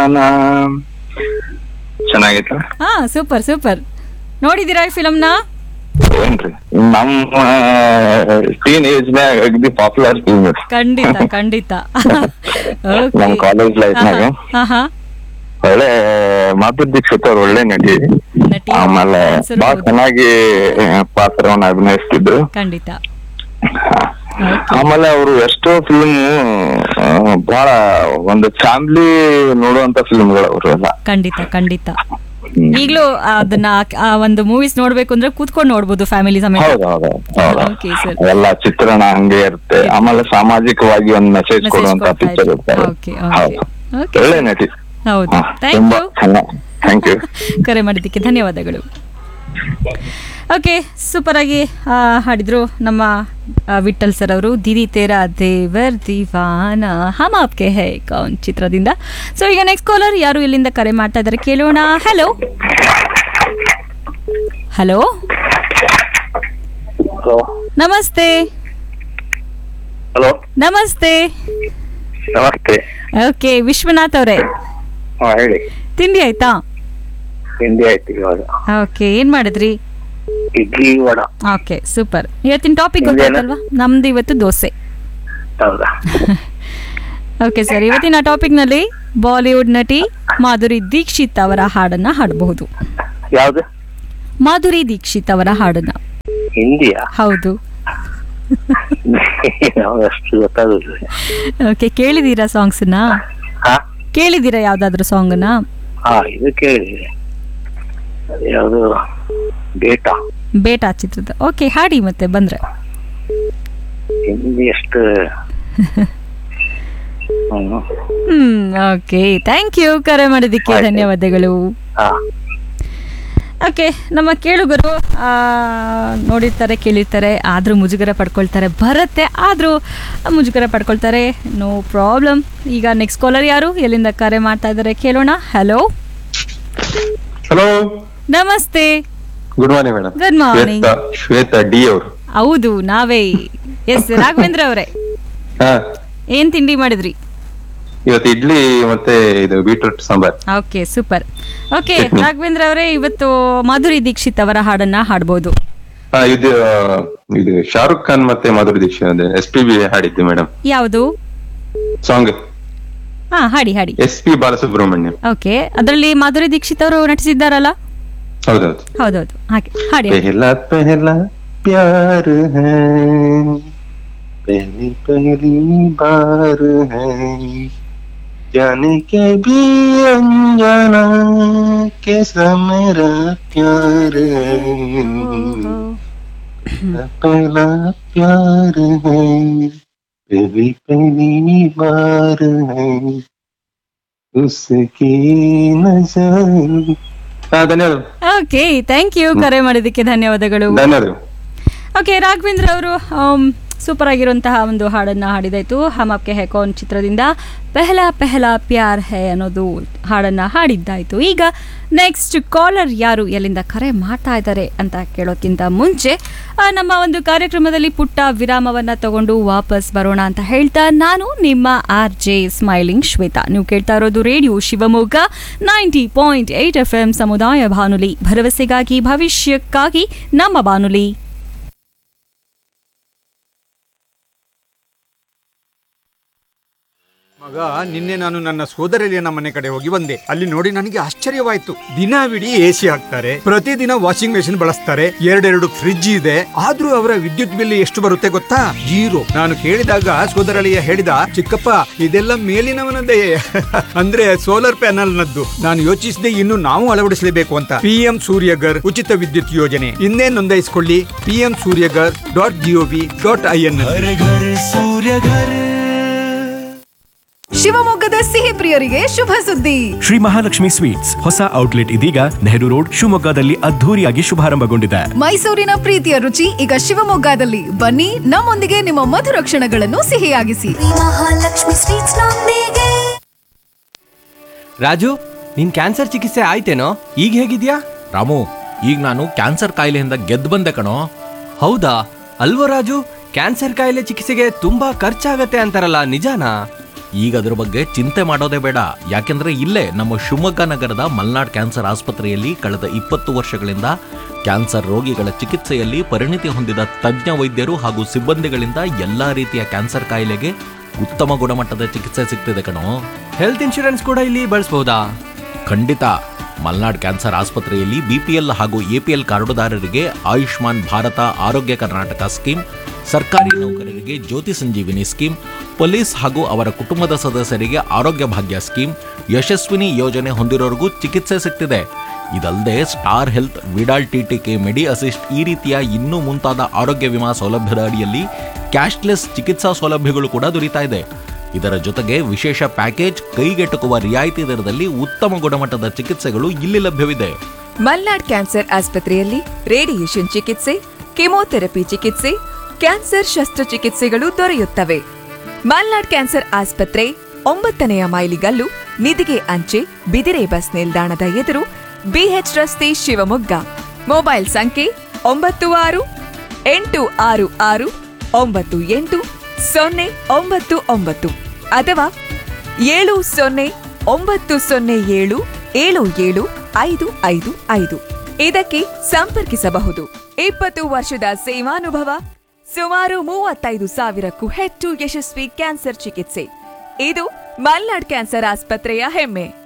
ದಿವಾನ ಚೆನ್ನಾಗೈತ ಹಾ super super ನೋಡಿದೀರಾ ಈ ಫಿಲಮ್ನ ಏನ್ರಿ ನಮ್ಮ ಟೀನ್ ಏಜ್ ನ್ಯಾಗ ಅಗದಿ ಪಾಪ್ಯುಲರ್ ಫಿಲ್ಮ್ ಖಂಡಿತ ಖಂಡಿತ Okay. ನಮ್ ಕಾಲೇಜ್ ಲೈಫ್ನಾಗ ಹಾ ಹಾ ಒಳ್ಳೆ ಮಾಧುರಿ ದೀಕ್ಷಿತ್ ಅವ್ರು ಒಳ್ಳೆ ನಟಿ ನಟಿ ಆಮೇಲೆ dancer ಬಹಳ ಹೌದು. ಚೆನ್ನಾಗಿ ಪಾತ್ರವನ್ನ ಅಭಿನಯಿಸ್ತಿದ್ರು ಖಂಡಿತ ಆಮೇಲೆ ಅವರು ಎಷ್ಟೋ ಫಿಲ್ಮ್ ಬಹಳ ಒಂದು ಫ್ಯಾಮಿಲಿ ನೋಡುವಂತ ಫಿಲ್ಮ್ಗಳು ಅವರು ಎಲ್ಲ ಖಂಡಿತ ಖಂಡಿತ ಹ್ಮ್. ಈಗ್ಲೂ ಅದನ್ನ ಆ ಒಂದು ಮೂವೀಸ್ ನೋಡ್ಬೇಕು ಅಂದ್ರೆ ಕೂತ್ಕೊಂಡು ನೋಡ್ಬೋದು ಫ್ಯಾಮಿಲಿ ಸಮೇತ ಹೌದು ಹೌದು ಹೌದು Okay, sir. ಎಲ್ಲ ಚಿತ್ರಣ ಹಂಗೆ ಇರುತ್ತೆ ಆಮೇಲೆ ಸಾಮಾಜಿಕವಾಗಿ ಒಂದು ಮೆಸೇಜ್ Message ಕೊಡುವಂತ ಕೊಡ್ತಾ ಪಿಕ್ಚರ್ ಇದೆ. ಇರ್ತಾರೆ Okay, okay. ಹೌದು Okay, ಒಳ್ಳೆ sir. ನಟಿ ಹೌದು ಹಾ, ಥ್ಯಾಂಕ್ ತುಂಬಾ ಯು ಚೆನ್ನಾಗಿ ಥ್ಯಾಂಕ್ ಯು ಕರೆ ಮಾಡಿದ್ದಕ್ಕೆ ಧನ್ಯವಾದಗಳು ಓಕೆ ಸೂಪರ್ ಆಗಿ ಆ, ಹಾಡಿದ್ರು ನಮ್ಮ ಆ, ವಿಠಲ್ ಸರ್ ಅವರು ದಿದಿ ತೇರಾ ದೇವರ್ ದಿವಾನ ಹಮ್ ಆಪ್ಕೆ ಹೈ ಕೌನ್ ಚಿತ್ರದಿಂದ ಸೊ ಈಗ ನೆಕ್ಸ್ಟ್ ಕಾಲರ್ ಯಾರು ಇಲ್ಲಿಂದ ಕರೆ ಮಾಡ್ತಾ ಇದ್ದಾರೆ ಕೇಳೋಣ ಹಲೋ ಹಲೋ ಹಲೋ ನಮಸ್ತೆ ಹಲೋ ನಮಸ್ತೆ ನಮಸ್ತೆ ಓಕೆ ವಿಶ್ವನಾಥ್ ಅವರೇ ಹಾ ಹೇಳಿ ತಿಂಡಿ ಆಯ್ತಾ ತಿಂಡಿ ಆಯ್ತು ಇವಾಗ ಓಕೆ ಏನ್ ಮಾಡಿದ್ರಿ ಇಡ್ಲಿ ವಡ ಓಕೆ ಸೂಪರ್ ಇವತ್ತಿನ ಟಾಪಿಕ್ ನಿಮ್ದೇನು? ಗೊತ್ತಾಯ್ತಲ್ವಾ ನಮ್ದು ಇವತ್ತು ದೋಸೆ ಹೌದಾ ಓಕೆ ಸರ್ ಇವತ್ತಿನ ಟಾಪಿಕ್ನಲ್ಲಿ ಬಾಲಿವುಡ್ ನಟಿ ಮಾಧುರಿ ದೀಕ್ಷಿತ್ ಅವರ ಹಾಡನ್ನ ಹಾಡಬಹುದು ಯಾವ್ದು ಮಾಧುರಿ ದೀಕ್ಷಿತ್ ಅವರ ಹಾಡನ್ನ ಹಿಂದಿಯಾ ಹೌದು ಅಷ್ಟು ಗೊತ್ತಾಗುದಿಲ್ಲ ಓಕೆ ಕೇಳಿದೀರಾ ಸಾಂಗ್ಸ್ನ ಹಾ ಕೇಳಿದೀರಾ ಯಾವ್ದಾದ್ರು ಸಾಂಗ್ನ ಹಾ ಇದು ಕೇಳಿದೆ ಯಾವುದು ಡೇಟಾ ಬೇಟಾ ಚಿತ್ರದ ಓಕೆ ಹಾಡಿ ಮತ್ತೆ ಬಂದ್ರೆ ಹಿಂದಿ ಅಷ್ಟು hmm. Hmm okay thank you ಕರೆ ಮಾಡಿದ್ದಕ್ಕೆ ಆಯ್ತು. ಧನ್ಯವಾದಗಳು ಹಾ ಓಕೆ ನಮ್ಮ ಕೇಳುಗರು ಆ, ನೋಡಿರ್ತಾರೆ ಕೇಳಿರ್ತಾರೆ ಆದರೂ ಮುಜುಗರ ಪಡ್ಕೊಳ್ತಾರೆ ಬರುತ್ತೆ ಆದರೂ ಮುಜುಗರ ಪಡ್ಕೊಳ್ತಾರೆ ನೋ ಪ್ರಾಬ್ಲಮ್ ಈಗ ನೆಕ್ಸ್ಟ್ ಕಾಲರ್ ಯಾರು ಎಲ್ಲಿಂದ ಕರೆ ಮಾಡ್ತಾ ಇದ್ದಾರೆ ಕೇಳೋಣ ಹಲೋ ಹಲೋ ನಮಸ್ತೆ good morning madam Good morning. Shweta D ಅವರು ಹೌದು ನಾವೇ ಎಸ್ ರಾಘವೇಂದ್ರ ಅವರೇ ಹಾ ಏನ್ ತಿಂಡಿ ಮಾಡಿದ್ರಿ ಇವತ್ತು ಇಡ್ಲಿ ಮತ್ತೆ ಇದು beetroot sambar okay super okay Raghavendra ಅವರೇ ಇವತ್ತು ಮಾಧುರಿ ದೀಕ್ಷಿತ್ ಅವರ ಹಾಡನ್ನ ಹಾಡ್ಬೋದು ಹಾ ಇದು ಇದು ಶಾರುಖ್ ಖಾನ್ ಮತ್ತೆ Madhuri Dixit S P B ಹಾಡಿದ್ದು ಮೇಡಮ್ ಯಾವುದು ಸಾಂಗ್ ಹಾ ಹಾಡಿ ಹಾಡಿ ಎಸ್ ಪಿ ಬಾಲಸುಬ್ರಹ್ಮಣ್ಯಂ ಓಕೆ ಅದರಲ್ಲಿ ಮಾಧುರಿ ದೀಕ್ಷಿತ್ ಅವರು ನಟಿಸಿದ್ದಾರಲ್ಲ ಹೌದೌದು ಹೌದೌದು ಹಾಗೆ ಹಾಡಿ ಹಾಡಿ. ಪೆಹಲಾ ಪೆಹಲಾ ಪ್ಯಾರ್ ಹೈ पहली पहली बार है जाने के भी अनजाना कैसा मेरा प्यार है पहला प्यार है पहली पहली बार है उसकी नजर हाँ धन्यवाद ಓಕೆ ಥ್ಯಾಂಕ್ ಯು ಕರೆ ಮಾಡಿದ್ದಕ್ಕೆ ಧನ್ಯವಾದಗಳು ಧನ್ಯವಾದಗಳು ಓಕೆ ರಾಘವೇಂದ್ರ ಅವರು ಸೂಪರ್ ಆಗಿರುವಂತಹ ಒಂದು ಹಾಡನ್ನ ಹಾಡಿದಾಯ್ತು ಹಮ್ ಆಪ್ಕೆ ಹೈ ಕೌನ್ ಚಿತ್ರದಿಂದ ಪೆಹಲಾ ಪೆಹಲಾ ಪ್ಯಾರ್ ಹೈ ಅನ್ನೋದು ಹಾಡನ್ನ ಹಾಡಿದ್ದಾಯ್ತು ಈಗ ನೆಕ್ಸ್ಟ್ ಕಾಲರ್ ಯಾರು ಎಲ್ಲಿಂದ ಕರೆ ಮಾಡ್ತಾ ಇದ್ದಾರೆ ಅಂತ ಕೇಳೋಕ್ಕಿಂತ ಮುಂಚೆ ಆ, ನಮ್ಮ ಒಂದು ಕಾರ್ಯಕ್ರಮದಲ್ಲಿ ಪುಟ್ಟ ವಿರಾಮವನ್ನ ತಗೊಂಡು ವಾಪಸ್ ಬರೋಣ ಅಂತ ಹೇಳ್ತಾ ನಾನು ನಿಮ್ಮ ಆರ್ ಜೆ ಸ್ಮೈಲಿಂಗ್ ಶ್ವೇತಾ ನೀವು ಕೇಳ್ತಾ ಇರೋದು radio Shivamogga ninety point eight F M ಸಮುದಾಯ ಬಾನುಲಿ ಭರವಸೆಗಾಗಿ ಭವಿಷ್ಯಕ್ಕಾಗಿ ನಮ್ಮ ಬಾನುಲಿ ಮಗ ನಿನ್ನೆ ನಾನು ನನ್ನ ಸೋದರಳಿಯನ ಮನೆ ಕಡೆ ಹೋಗಿ ಬಂದೆ ಅಲ್ಲಿ ನೋಡಿ ನನಗೆ ಆಶ್ಚರ್ಯವಾಯ್ತು ದಿನವಿಡೀ ಎ ಸಿ ಹಾಕ್ತಾರೆ ಪ್ರತಿದಿನ ವಾಷಿಂಗ್ ಮೆಷಿನ್ ಬಳಸ್ತಾರೆ ಎರಡೆರಡು ಫ್ರಿಡ್ಜ್ ಇದೆ ಆದ್ರೂ ಅವರ ವಿದ್ಯುತ್ ಬಿಲ್ ಎಷ್ಟು ಬರುತ್ತೆ ಗೊತ್ತಾ ಜೀರೋ ನಾನು ಕೇಳಿದಾಗ ಸೋದರಳಿಯ ಹೇಳಿದ ಚಿಕ್ಕಪ್ಪ ಇದೆಲ್ಲ ಮೇಲಿನವನದೇ ಅಂದ್ರೆ ಸೋಲಾರ್ ಪ್ಯಾನಲ್ ನದ್ದು ನಾನು ಯೋಚಿಸಿದೆ ಇನ್ನು ನಾವು ಅಳವಡಿಸಲೇಬೇಕು ಅಂತ ಪಿಎಂ ಸೂರ್ಯಗರ್ ಉಚಿತ ವಿದ್ಯುತ್ ಯೋಜನೆ ಇನ್ನೇ ನೋಂದಾಯಿಸಿಕೊಳ್ಳಿ PM Suryaghar dot GOV dot I N ಶಿವಮೊಗ್ಗದ ಸಿಹಿ ಪ್ರಿಯರಿಗೆ ಶುಭ ಸುದ್ದಿ ಶ್ರೀ ಮಹಾಲಕ್ಷ್ಮಿ ಸ್ವೀಟ್ಸ್ ಹೊಸ ಔಟ್ಲೆಟ್ ಇದೀಗ ನೆಹರು ರೋಡ್ ಶಿವಮೊಗ್ಗದಲ್ಲಿ ಅದ್ಧೂರಿಯಾಗಿ ಶುಭಾರಂಭಗೊಂಡಿದೆ ಮೈಸೂರಿನ ಪ್ರೀತಿಯ ರುಚಿ ಈಗ ಶಿವಮೊಗ್ಗದಲ್ಲಿ ಬನ್ನಿ ನಮ್ಮೊಂದಿಗೆ ನಿಮ್ಮ ಮಧುರ ಕ್ಷಣಗಳನ್ನು ಸಿಹಿಯಾಗಿಸಿ ಮಹಾಲಕ್ಷ್ಮಿ ಸ್ವೀಟ್ಸ್ ನೊಂದಿಗೆ ರಾಜು ನಿನ್ ಕ್ಯಾನ್ಸರ್ ಚಿಕಿತ್ಸೆ ಆಯ್ತೇನೋ ಈಗ ಹೇಗಿದ್ಯಾ ರಾಮು ಈಗ ನಾನು ಕ್ಯಾನ್ಸರ್ ಕಾಯಿಲೆಯಿಂದ ಗೆದ್ದು ಬಂದೆ ಕಣೋ ಹೌದಾ ಅಲ್ವೋ ರಾಜು ಕ್ಯಾನ್ಸರ್ ಕಾಯಿಲೆ ಚಿಕಿತ್ಸೆಗೆ ತುಂಬಾ ಖರ್ಚಾಗತ್ತೆ ಅಂತಾರಲ್ಲ ನಿಜಾನಾ ಈಗ ಅದ್ರ ಬಗ್ಗೆ ಚಿಂತೆ ಮಾಡೋದೇ ಬೇಡ ಯಾಕೆಂದ್ರೆ ಇಲ್ಲೇ ನಮ್ಮ ಶಿವಮೊಗ್ಗ ನಗರದ ಮಲ್ನಾಡ್ ಕ್ಯಾನ್ಸರ್ ಆಸ್ಪತ್ರೆಯಲ್ಲಿ ಕಳೆದ ಇಪ್ಪತ್ತು ವರ್ಷಗಳಿಂದ ಕ್ಯಾನ್ಸರ್ ರೋಗಿಗಳ ಚಿಕಿತ್ಸೆಯಲ್ಲಿ ಪರಿಣಿತಿ ಹೊಂದಿದ ತಜ್ಞ ವೈದ್ಯರು ಹಾಗೂ ಸಿಬ್ಬಂದಿಗಳಿಂದ ಎಲ್ಲಾ ರೀತಿಯ ಕ್ಯಾನ್ಸರ್ ಕಾಯಿಲೆಗೆ ಉತ್ತಮ ಗುಣಮಟ್ಟದ ಚಿಕಿತ್ಸೆ ಸಿಗ್ತಿದೆ ಕಣೋ ಹೆಲ್ತ್ ಇನ್ಶೂರೆನ್ಸ್ ಕೂಡ ಇಲ್ಲಿ ಬಳಸಬಹುದಾ ಖಂಡಿತ ಮಲ್ನಾಡ್ ಕ್ಯಾನ್ಸರ್ ಆಸ್ಪತ್ರೆಯಲ್ಲಿ ಬಿಪಿಎಲ್ ಹಾಗೂ ಎಪಿಎಲ್ ಕಾರ್ಡುದಾರರಿಗೆ ಆಯುಷ್ಮಾನ್ ಭಾರತ ಆರೋಗ್ಯ ಕರ್ನಾಟಕ ಸ್ಕೀಮ್ ಸರ್ಕಾರಿ ನೌಕರರಿಗೆ ಜ್ಯೋತಿ ಸಂಜೀವಿನಿ ಸ್ಕೀಮ್ ಪೊಲೀಸ್ ಹಾಗೂ ಅವರ ಕುಟುಂಬದ ಸದಸ್ಯರಿಗೆ ಆರೋಗ್ಯ ಭಾಗ್ಯ ಸ್ಕೀಮ್ ಯಶಸ್ವಿನಿ ಯೋಜನೆ ಹೊಂದಿರೋರಿಗೂ ಚಿಕಿತ್ಸೆ ಸಿಗ್ತಿದೆ ಇದಲ್ಲದೆ star health Vidal TTK medi assist ಈ ರೀತಿಯ ಇನ್ನೂ ಮುಂತಾದ ಆರೋಗ್ಯ ವಿಮಾ ಸೌಲಭ್ಯದ ಅಡಿಯಲ್ಲಿ ಕ್ಯಾಶ್ಲೆಸ್ ಚಿಕಿತ್ಸಾ ಸೌಲಭ್ಯಗಳು ಕೂಡ ದೊರೀತಾ ಇದೆ ಇದರ ಜೊತೆಗೆ ವಿಶೇಷ ಪ್ಯಾಕೇಜ್ ಕೈಗೆಟುಕುವ ರಿಯಾಯಿತಿ ದರದಲ್ಲಿ ಉತ್ತಮ ಗುಣಮಟ್ಟದ ಚಿಕಿತ್ಸೆಗಳು ಇಲ್ಲಿ ಲಭ್ಯವಿದೆ ಮಲ್ನಾಡ್ ಕ್ಯಾನ್ಸರ್ ಆಸ್ಪತ್ರೆಯಲ್ಲಿ ರೇಡಿಯೇಷನ್ ಚಿಕಿತ್ಸೆ ಕೆಮೊಥೆರಪಿ ಚಿಕಿತ್ಸೆ ಕ್ಯಾನ್ಸರ್ ಶಸ್ತ್ರಚಿಕಿತ್ಸೆಗಳು ದೊರೆಯುತ್ತವೆ ಮಲ್ನಾಡ್ ಕ್ಯಾನ್ಸರ್ ಆಸ್ಪತ್ರೆ ಒಂಬತ್ತನೆಯ ಮೈಲಿಗಲ್ಲು ನಿಧಿಗೆ ಅಂಚೆ ಬಿದಿರೆ ಬಸ್ ನಿಲ್ದಾಣದ ಎದುರು ಬಿಎಚ್ ರಸ್ತೆ ಶಿವಮೊಗ್ಗ ಮೊಬೈಲ್ ಸಂಖ್ಯೆ ಒಂಬತ್ತು ಆರು ಎಂಟು ಆರು ಆರು ಒಂಬತ್ತು ಎಂಟು ಸೊನ್ನೆ ಒಂಬತ್ತು ಒಂಬತ್ತು ಅಥವಾ ಏಳು ಸೊನ್ನೆ ಒಂಬತ್ತು ಸೊನ್ನೆ ಏಳು ಏಳು ಏಳು ಐದು ಐದು ಐದು ಇದಕ್ಕೆ ಸಂಪರ್ಕಿಸಬಹುದು ಇಪ್ಪತ್ತು ವರ್ಷದ ಸೇವಾನುಭವ ಸುಮಾರು ಮೂವತ್ತೈದು ಸಾವಿರಕ್ಕೂ ಹೆಚ್ಚು ಯಶಸ್ವಿ ಕ್ಯಾನ್ಸರ್ ಚಿಕಿತ್ಸೆ ಇದು ಮಲ್ನಾಡ್ ಕ್ಯಾನ್ಸರ್ ಆಸ್ಪತ್ರೆಯ ಹೆಮ್ಮೆ